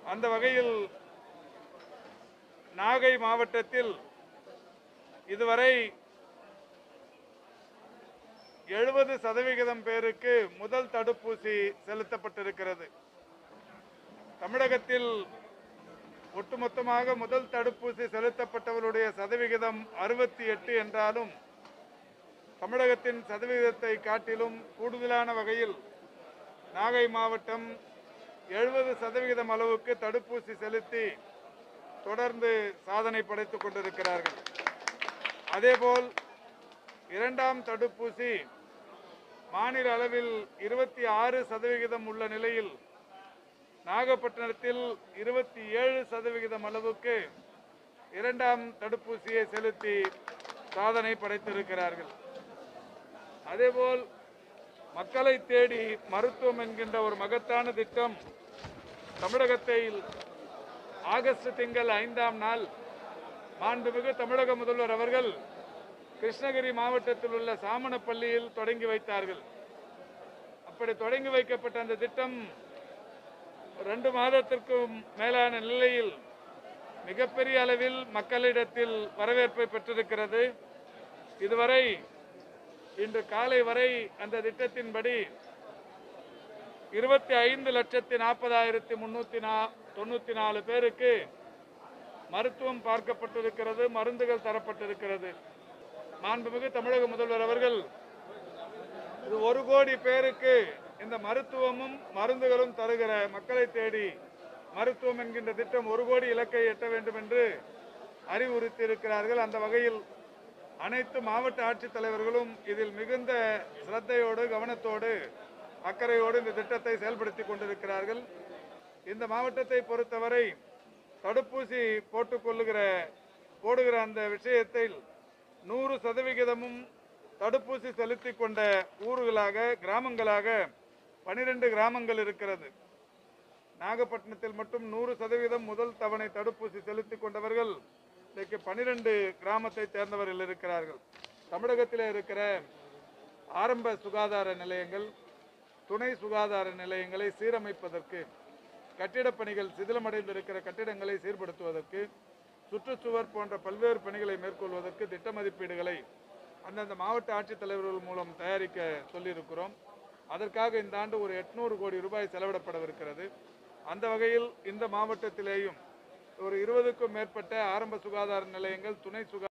அந்த வகையில் நாகை மாவட்டத்தில் இதுவரை எழுபது சதவிகிதம் பேருக்கு முதல் தடுப்பூசி செலுத்தப்பட்டிருக்கிறது தமிழகத்தில் ஒட்டுமொத்தமாக முதல் தடுப்பூசி செலுத்தப்பட்டவருடைய சதவிகிதம் அறுபத்தி எட்டு என்றாலும் தமிழகத்தின் சதவிகிதத்தை காட்டிலும் கூடுதலான வகையில் நாகை மாவட்டம் எழுபது சதவிகிதம் அளவுக்கு தடுப்பூசி செலுத்தி தொடர்ந்து சாதனை படைத்துக் கொண்டிருக்கிறார்கள் அதேபோல் இரண்டாம் தடுப்பூசி மாநில அளவில் இருபத்தி ஆறு சதவிகிதம் உள்ள நிலையில் நாகப்பட்டினத்தில் இருபத்தி ஏழு சதவிகிதம் அளவுக்கு இரண்டாம் தடுப்பூசியை செலுத்தி சாதனை படைத்திருக்கிறார்கள் அதேபோல் மக்களை தேடி மருத்துவம் என்கின்ற ஒரு மகத்தான திட்டம் தமிழகத்தில் ஆகஸ்ட் திங்கள் ஐந்தாம் நாள் மாண்புமிகு தமிழக முதல்வர் அவர்கள் கிருஷ்ணகிரி மாவட்டத்தில் உள்ள சாமணப்பள்ளியில் தொடங்கி வைத்தார்கள் அப்படி தொடங்கி வைக்கப்பட்ட அந்த திட்டம் ரெண்டு மாதத்திற்கும் மேலான நிலையில் மிகப்பெரிய அளவில் மக்களிடத்தில் வரவேற்பை பெற்றிருக்கிறது இதுவரை இன்று காலை வரை அந்த திட்டத்தின்படி இருபத்தி ஐந்து லட்சத்தி நாற்பதாயிரத்தி முன்னூத்தி நா தொண்ணூத்தி நாலு பேருக்கு மருத்துவம் பார்க்கப்பட்டிருக்கிறது மருந்துகள் தரப்பட்டிருக்கிறது மாண்புமிகு தமிழக முதல்வர் அவர்கள் இது ஒரு கோடி பேருக்கு இந்த மருத்துவமும் மருந்துகளும் தருகிற மக்களை தேடி மருத்துவம் என்கின்ற திட்டம் ஒரு கோடி இலக்கை எட்ட வேண்டும் என்று அறிவுறுத்தி இருக்கிறார்கள் அந்த வகையில் அனைத்து மாவட்ட ஆட்சித்தலைவர்களும் இதில் மிகுந்த சிரத்தையோடு கவனத்தோடு அக்கறையோடு இந்த திட்டத்தை செயல்படுத்தி கொண்டிருக்கிறார்கள் இந்த மாவட்டத்தை பொறுத்தவரை தடுப்பூசி போட்டுக்கொள்ளுகிற போடுகிற அந்த விஷயத்தில் நூறு சதவிகிதமும் தடுப்பூசி செலுத்தி கொண்ட ஊர்களாக கிராமங்களாக பனிரெண்டு கிராமங்கள் இருக்கிறது நாகப்பட்டினத்தில் மட்டும் நூறு சதவீதம் முதல் தவணை தடுப்பூசி செலுத்தி கொண்டவர்கள் இன்றைக்கு பனிரெண்டு கிராமத்தை சேர்ந்தவர்கள் இருக்கிறார்கள் தமிழகத்தில் இருக்கிற ஆரம்ப சுகாதார நிலையங்கள் துணை சுகாதார நிலையங்களை சீரமைப்பதற்கு கட்டிடப் பணிகள் சிதிலமடைந்திருக்கிற கட்டிடங்களை சீர்படுத்துவதற்கு சுற்றுச்சுவர் போன்ற பல்வேறு பணிகளை மேற்கொள்வதற்கு திட்ட மதிப்பீடுகளை அந்தந்த மாவட்ட ஆட்சித்தலைவர்கள் மூலம் தயாரிக்க சொல்லியிருக்கிறோம் அதற்காக இந்த ஆண்டு ஒரு எட்நூறு கோடி ரூபாய் செலவிடப்படவிருக்கிறது அந்த வகையில் இந்த மாவட்டத்திலேயும் ஒரு இருபதுக்கும் மேற்பட்ட ஆரம்ப சுகாதார நிலையங்கள் துணை சுகா